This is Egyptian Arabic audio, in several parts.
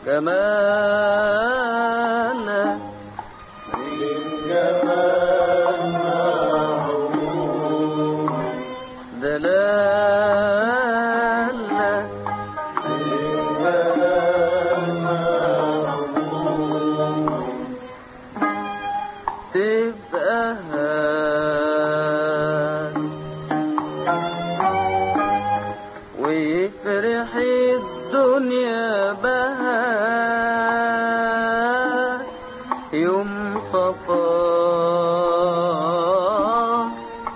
جمالك دلالك تبقى هان ويفرح الدنيا بها يوم صفا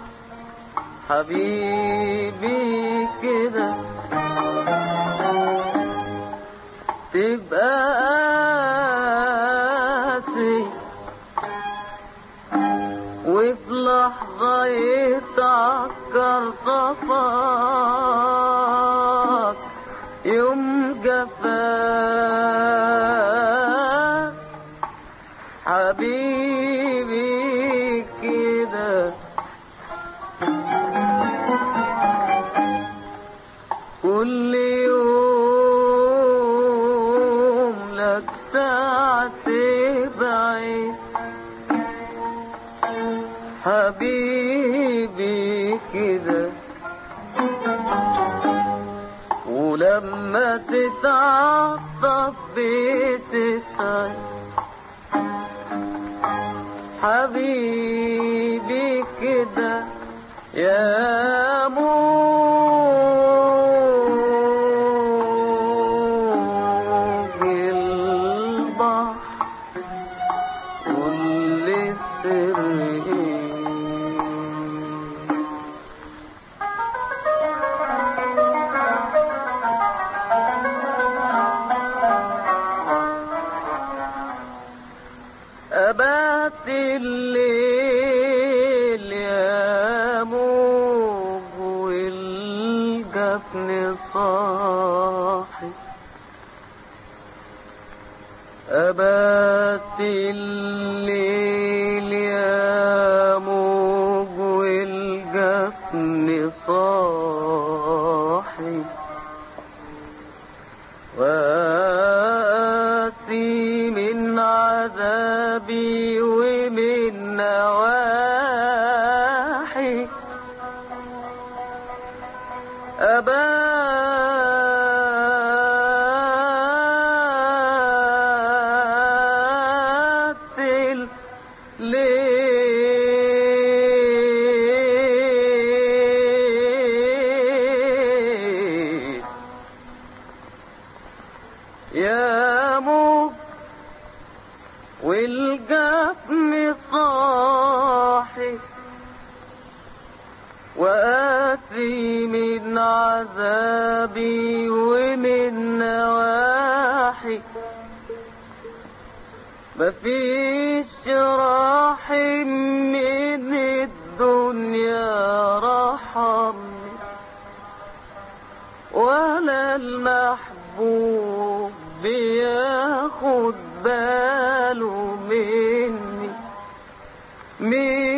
حبيبي كده تبقى قاسي وفي لحظة يتعكر صفاك يوم جفاك حبيبي كده كل يوم لك ساعة بعيد حبيبي كده ولما تتعطف بتسعد حبيبي كده يا موج البحر كل سر إيه أبات الليل يا موج والجفن صاحي أبات الليل يا موج والجفن صاحي وآتي من عذابي ومن نواحي أبات الليل يا موج والجفن صاحي وآتي من عذابي ومن نواحي مفيش راح من الدنيا رحمني ولا المحبوب بياخد باله مني مين